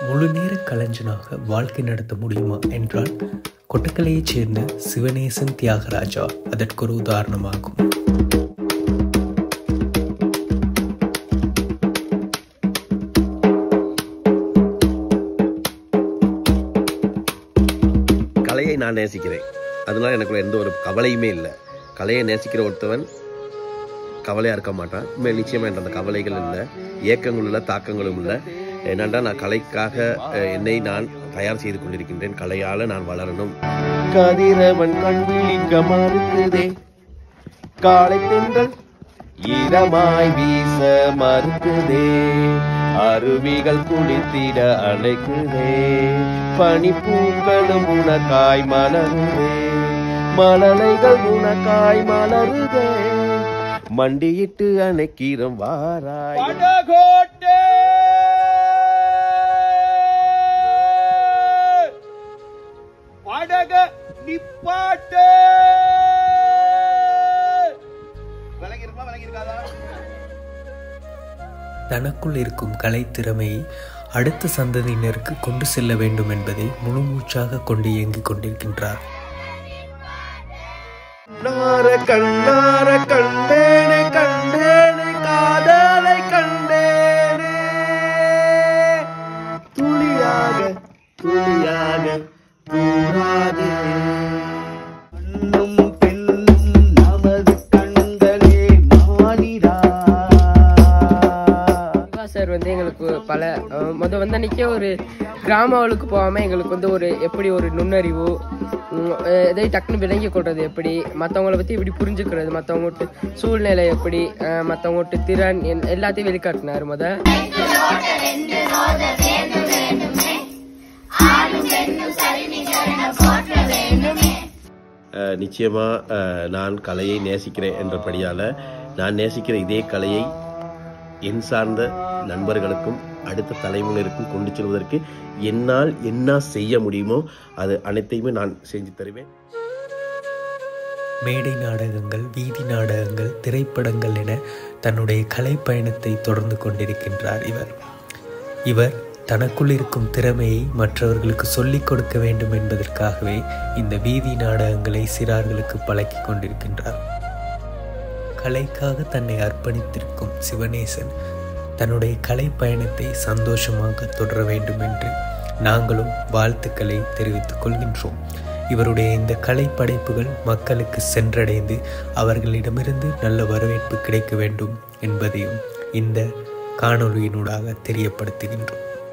முழுநேர கலைஞனாக வாழ்க்கை நடத்த முடியுமா என்றால் கொட்டக்கலையைச் சேர்ந்த சிவநேசன் தியாகராஜா அதற்கொரு உதாரணமாகும் கலையை நான் நேசிக்கிறேன் அதனால எனக்குள்ள எந்த ஒரு கவலையுமே இல்லை கலையை நேசிக்கிற ஒருத்தவன் கவலையா இருக்க மாட்டான் உண்மையில் நிச்சயமா என்ற அந்த கவலைகள் இல்லை ஏக்கங்களும் இல்லை தாக்கங்களும் இல்லை என்னண்டா நான் கலைக்காக அஹ், என்னை நான் தயார் செய்து கொண்டிருக்கின்றேன் கலையால நான் வளரணும் கதிரவன் கண் விழிக்க மறுக்குதே காலை தென்றல் ஈரமாய் வீச மறுக்குதே அருவிகள் குளித்திட அழைக்குதே பனிப்பூக்களும் உனக்காய் மலருதே மலலைகள் உனக்காய் மலருதே மண்டியிட்டு அணைக்கிறோம் வாராய் படகோட்டை படக நிப்பாட்டு விளங்கிருக்கா விளங்கிருக்காதா தனக்குள் இருக்கும் கலைத்திறமையை அடுத்த சந்ததியினருக்கு கொண்டு செல்ல வேண்டும் என்பதை முழுமூச்சாக கொண்டு இயங்கிக் கொண்டிருக்கின்றார் கண்ணார கண்ணார கண்டேனே கண்டேனே காதலை கண்டேனே துளியாக துளியாக தூராதே கண்ணும் பெண்ணும் நமது கண்களே மானிடா சிவா சார் வந்து எங்களுக்கு பல அஹ், முத வந்து அன்னைக்கே ஒரு கிராமங்களுக்கு போகாமல் எங்களுக்கு வந்து ஒரு எப்படி ஒரு நுண்ணறிவு உம், அஹ், எதை டக்குன்னு விளங்கி கொள்றது எப்படி மற்றவங்கள பற்றி எப்படி புரிஞ்சுக்கிறது மற்றவங்க சூழ்நிலை எப்படி மற்றவங்க திறன் என்- எல்லாத்தையும் வெளிக்காட்டினார் முத அஹ், நிச்சயமா அஹ், நான் கலையை நேசிக்கிறேன் என்றபடியால நான் நேசிக்கிற இதே கலையை என் சார்ந்த நண்பர்களுக்கும் அடுத்த தலைமுறைக்கும் கொண்டு செல்வதற்கு என்னால் என்ன செய்ய முடியுமோ அது அனைத்தையுமே நான் செஞ்சு தருவேன் மேடை நாடகங்கள் வீதி நாடகங்கள் திரைப்படங்கள் என தன்னுடைய கலை பயணத்தை தொடர்ந்து கொண்டிருக்கின்றார் இவர் இவர் தனக்குள் இருக்கும் திறமையை மற்றவர்களுக்கு சொல்லிக் கொடுக்க வேண்டும் என்பதற்காகவே இந்த வீதி நாடகங்களை சிறார்களுக்கு பழக்கி கொண்டிருக்கின்றார் கலைக்காக தன்னை அர்ப்பணித்திருக்கும் சிவனேசன் தன்னுடைய கலை பயணத்தை சந்தோஷமாக தொடர வேண்டும் என்று நாங்களும் வாழ்த்துக்களை தெரிவித்துக் கொள்கின்றோம் இவருடைய இந்த கலை படைப்புகள் மக்களுக்கு சென்றடைந்து அவர்களிடமிருந்து நல்ல வரவேற்பு கிடைக்க வேண்டும் என்பதையும் இந்த காணொளியினூடாக தெரியப்படுத்துகின்றோம்